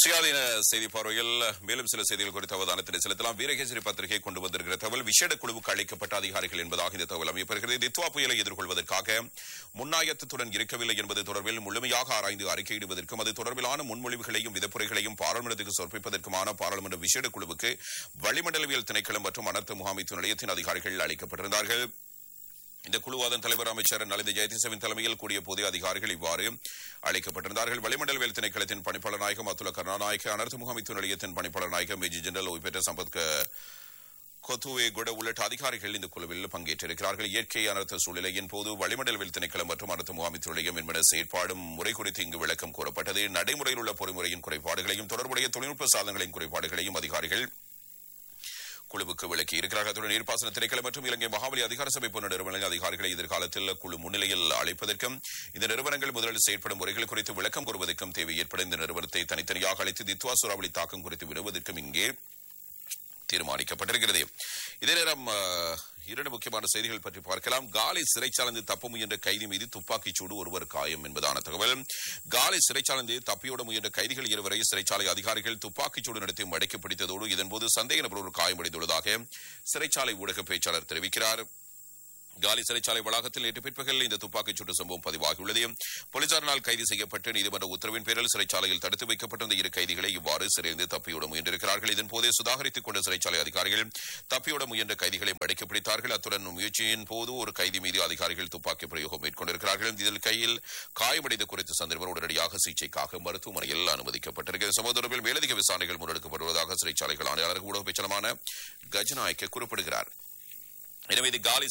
சுயாதீன செய்தி பார்வையில் மேலும் சில செய்திகள் குறித்த அவதானத்தினை செலுத்தலாம் வீரகேசரி பத்திரிகை கொண்டு வந்திருக்கிற தகவல் விசேட குழுவுக்கு அளிக்கப்பட்ட அதிகாரிகள் என்பதாக இந்த தகவல் அமைப்பெறுகிறது தித்வா புயலை எதிர்கொள்வதற்காக முன்னாயத்தத்துடன் இருக்கவில்லை என்பது தொடர்பில் முழுமையாக ஆராய்ந்து அறிக்கையிடுவதற்கும் அது தொடர்பிலான முன்மொழிவுகளையும் விதப்புரைகளையும் பாராளுமன்றத்துக்கு சமர்ப்பிப்பதற்குமான பாராளுமன்ற விசேட குழுவுக்கு வளிமண்டலவியல் திணைக்களம் மற்றும் அனர்த்த முகாமைத்துவ நிலையத்தின் அதிகாரிகள் அளிக்கப்பட்டிருந்தார்கள் இந்த குழுவாதன் தலைவர் அமைச்சர் நலிந்த ஜெயதிசவின் தலைமையில் கூடிய போதே அதிகாரிகள் இவ்வாறு அழைக்கப்பட்டிருந்தார்கள் வளிமண்டலவியல் திணைக்களத்தின் பணிப்பாளர் நாயகம் அத்துல கருணாநாயக்க அனர்த்த முகாமைத்துவ நிலையத்தின் பணிப்பாளர் நாயகம் மேஜர் ஜெனரல் ஓய்வு பெற்ற சம்பத் க- கொத்துவே குட உள்ளிட்ட அதிகாரிகள் இந்த குழுவில் பங்கேற்றிருக்கிறார்கள் இயற்கை அனர்த்த சூழ்நிலையின் போது வளிமண்டலவியல் திணைக்களம் மற்றும் அனர்த்த முகாமைத்துவ நிலையம் என்பன செயற்பாடும் முறை குறித்து இங்கு விளக்கம் கூறப்பட்டது நடைமுறையில் உள்ள பொறிமுறையின் குறைபாடுகளையும் தொடர்புடைய தொழில்நுட்ப சாதனங்களின் குறைபாடுகளையும் அதிகாரிகள் குழுவுக்கு விளக்கி இருக்கிறார்கள் அத்துடன் நீர்ப்பாசன திணைக்களம் மற்றும் இலங்கை மகாபலி அதிகார சபை போன்ற நிறுவனங்களின் அதிகாரிகளை எதிர்காலத்தில் குழு முன்னிலையில் அழைப்பதற்கும் இந்த நிறுவனங்கள் முதலில் செயற்படும் முறைகள் குறித்து விளக்கம் கூறுவதற்கும் தேவை ஏற்பட இந்த நிறுவனத்தை தனித்தனியாக அழைத்து தித்வா சூறாவளி தாக்கம் குறித்து விடுவதற்கும் இங்கே தீர்மானிக்கப்பட்டிருக்கிறது இதே நேரம் அஹ், இரண்டு முக்கியமான செய்திகள் பற்றி பார்க்கலாம் காலி சிறைச்சாலைந்து தப்ப முயன்ற கைதி மீது துப்பாக்கிச் சூடு ஒருவர் காயம் என்பதான தகவல் காலி சிறைச்சாலைந்து தப்பியோட முயன்ற கைதிகள் இருவரை சிறைச்சாலை அதிகாரிகள் துப்பாக்கிச் சூடு நடத்தி மடக்கி பிடித்ததோடு இதன்போது சந்தேக நபர் ஒரு காயமடைந்துள்ளதாக சிறைச்சாலை ஊடக பேச்சாளர் தெரிவிக்கிறார் காலி சிறைச்சாலை வளாகத்தில் நேற்று பிற்பகல் இந்த துப்பாக்கிச் சூட்டு சம்பவம் பதிவாகியுள்ளது போலீசாரினால் கைது செய்யப்பட்டு நீதிமன்ற உத்தரவின் பேரில் சிறைச்சாலையில் தடுத்து வைக்கப்பட்டிருந்த இரு கைதிகளை இவ்வாறு சிறைந்து தப்பியோட முயன்றிருக்கிறார்கள் இதன்போதே சுதாகரித்துக் கொண்ட சிறைச்சாலை அதிகாரிகள் தப்பியோட முயன்ற கைதிகளை மடக்கி பிடித்தார்கள் அத்துடன் முயற்சியின் போது ஒரு கைதி மீது அதிகாரிகள் துப்பாக்கி பிரயோகம் மேற்கொண்டிருக்கிறார்கள் இதில் கையில் காயமடைந்த குறித்த சந்தர்ப்பம் உடனடியாக சிகிச்சைக்காக மருத்துவமனையில் அனுமதிக்கப்பட்டிருக்கிறது சம்பவ தொடர்பில் மேலதிக விசாரணைகள் முன்னெடுக்கப்படுவதாக சிறைச்சாலைகள் ஆணையாளர் ஊடக பேச்சலமான கஜநாயக்க குறிப்பிடுகிறார் எனவே இது காலி